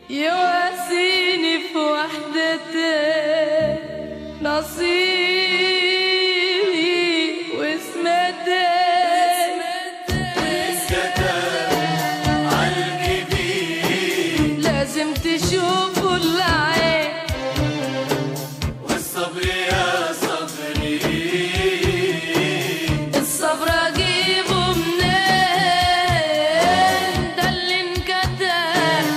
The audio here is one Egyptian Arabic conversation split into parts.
يواسيني في وحدتك نصيبي واسمتك لازم تشوفوا العين والصبر يا صبري الصبر اجيبه منين ده اللي انكتب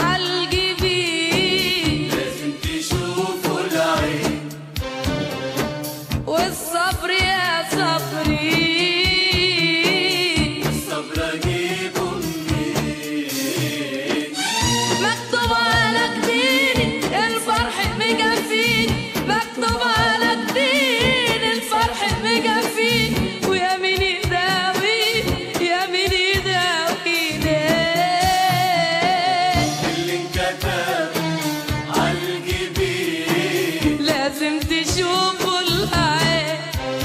عالجبين لازم تشوفوا العين والصبر يا صبري الصبر اجيبه منين مكتوب على جبيني الفرح مجفيني مكتوب على جبيني الفرح مجفيني ويا مين يداوي يا مين يداوي اللي انكتب عالجبين لازم تشوفوا العين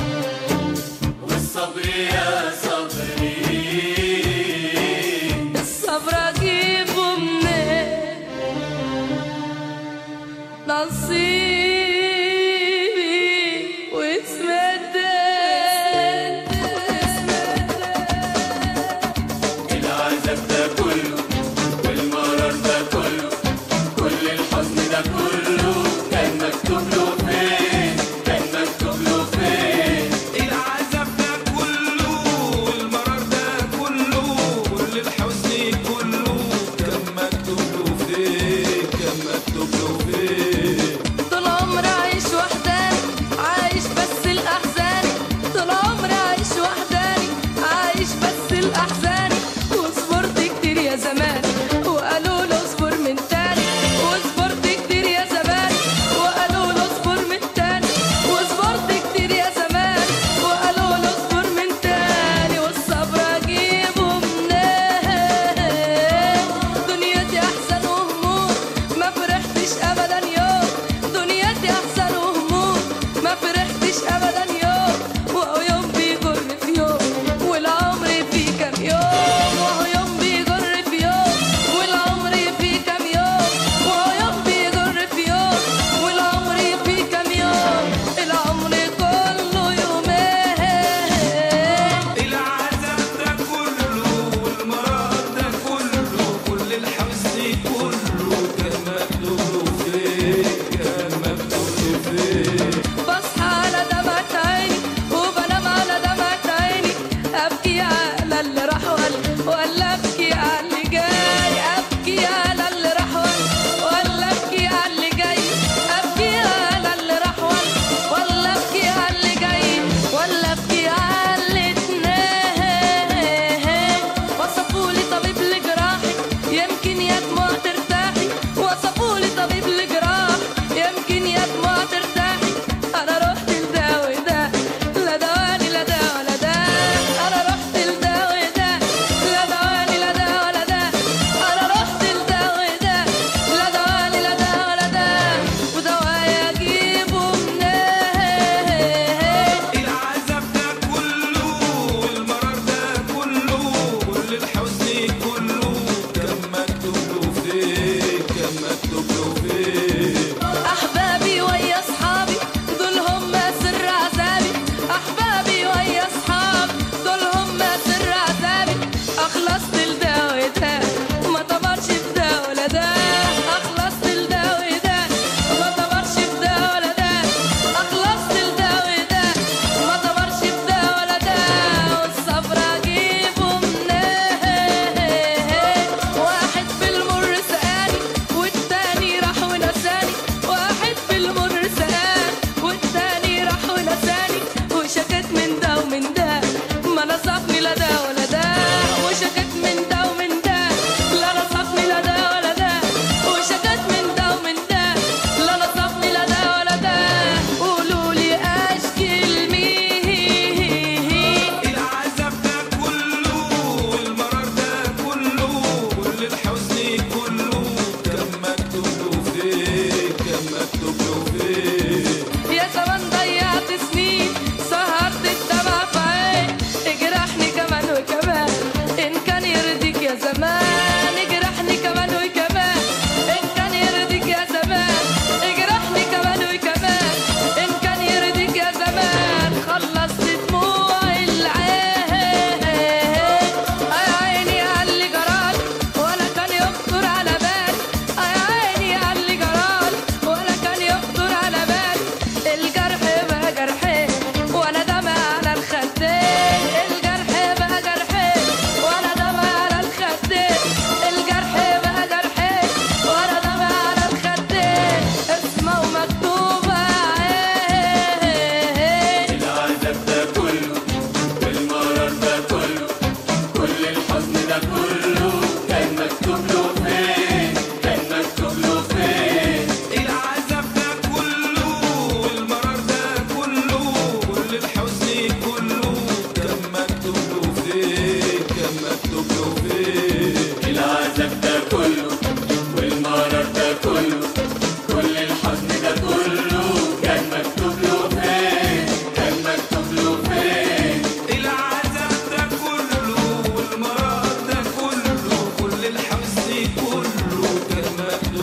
والصبر يا صبري الصبر اجيبه منين نصيبي واسمتك العذاب ده كله والمرار ده كله كل الحزن ده كله كان مكتوب له فين كان مكتوب له فين العذاب ده كله والمرار ده كله كل الحزن كله كان مكتوب له فين كان مكتوب له فين طول عمري عايش وحداني عايش بس الأحزان طول عمري عايش وحداني عايش بس الأحزان وصبرت كتير يا زمان وقالوا له اصبر من تاني وصبرت كتير يا زمان وقالوا له اصبر من تاني وصبرت كتير يا زمان وقالوا له اصبر من تاني والصبر اجيبه منين دنيتي احزان وهموم ما فرحتش ابدا يوم دنيتي احزان وهموم ما فرحتش ابدا يوم وهو يوم بيجر في يوم والعمر فيه كام يوم وهو يوم بيجر في يوم والعمر فيه كام يوم وهو يوم بيجر في يوم والعمر فيه كام يوم العمر كله يومين العذاب ده كله والمرار ده كله كل الحزن كله كان مكتوب له فين كان مكتوب له فين بصحى على دمعة عيني وبنام على دمعة عيني أبكي على اللي راح ولا ولا أبكي على اللي جاي أبكي على اللي راح ولا ولا أبكي على اللي جاي أبكي على اللي راح ولا ولا أبكي على اللي جاي ولا أبكي على الاتنين وصفوا لي طبيب لجراحي يمكن يا دموع ترتاحي وصفوا لي طبيب لجراح يمكن يا دموع ترتاحي انا رحت لده وده لا دوالي لا ده ولا ده انا رحت لده وده لا دوالي لا ده ولا ده انا رحت لده وده لا دوالي لا ده ولا ده ودوايا اجيبه منين العذاب ده كله والمرار ده كله كل الحزن كله كان مكتوب له فين كان مكتوب له فين احبابي ويا اصحابي دول هم سر عذابي احبابي ويا اصحابي دول هم سر عذابي اخلصت لده وده ما طمرش في ده ولا ده اخلصت لده وده ما طمرش في ده ولا ده اخلصت لده وده ما طمرش في ده ولا ده والصبر اجيبه منين واحد في المر سقاني والتاني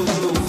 مكتوب له